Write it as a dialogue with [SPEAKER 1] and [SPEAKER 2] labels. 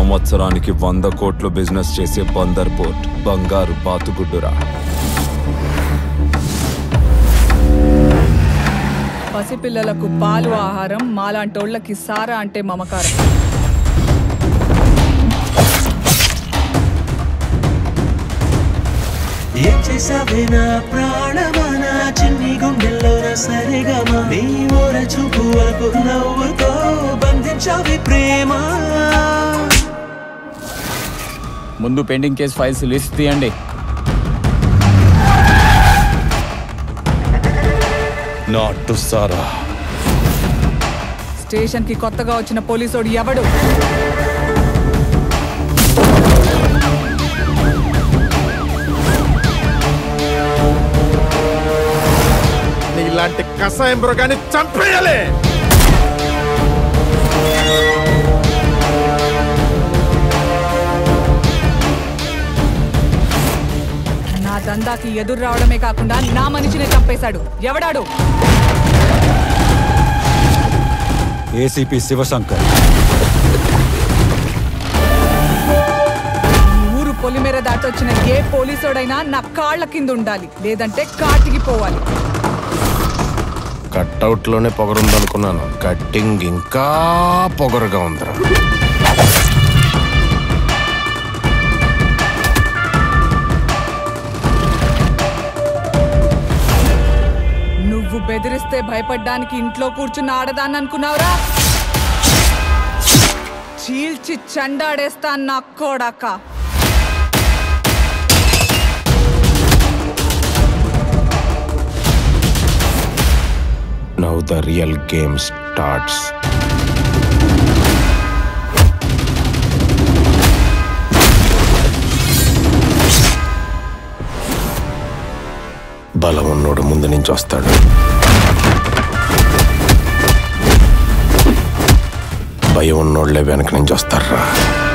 [SPEAKER 1] సంవత్సరానికి వంద కోట్లు బిజినెస్ చేసే బందర్ పోర్ట్ బంగారు బాతుగుడ్డురా
[SPEAKER 2] పసిపిల్లలకు పాలు ఆహారం మాలాంటోళ్ళకి సారా అంటే మమకారం
[SPEAKER 3] ఏం చేసావే నా ప్రాణమా నా చిన్ని గుండెల్లో నా సరిగమా నీ ఊర చూపు వరకు నవ్వుతో బంధించావి ప్రేమ
[SPEAKER 4] ముందు పెండింగ్ కేసు ఫైల్స్ లిస్ట్ తీయండి
[SPEAKER 1] నాటు సారా
[SPEAKER 2] స్టేషన్ కి కొత్తగా వచ్చిన పోలీసోడు ఎవడు
[SPEAKER 5] నీలాంటి కషాయం మృగాన్ని చంపేయాలి
[SPEAKER 2] నా దందాకి ఎదురు రావడమే కాకుండా నా మనిషిని చంపేశాడు ఎవడాడు
[SPEAKER 6] ఏసీపీ శివశంకర్
[SPEAKER 2] ఈ ఊరు పొలిమేర దాటొచ్చిన ఏ పోలీసోడైనా నా కాళ్ళ కింద ఉండాలి లేదంటే కాటికి పోవాలి
[SPEAKER 5] కట్అవుట్ లోనే పొగరుందనుకున్నాను కట్టింగ్ ఇంకా పొగరుగా ఉందిరా
[SPEAKER 2] నువ్వు బెదిరిస్తే భయపడ్డానికి ఇంట్లో కూర్చున్న ఆడదాన్ని అనుకున్నావురా చీల్చి చండాడేస్తా నా కోడాక
[SPEAKER 5] now the real game starts బలం ఉన్నోడు ముందు నుంచి వస్తాడు భయం ఉన్నోళ్ళే వెనక నుంచి వస్తారా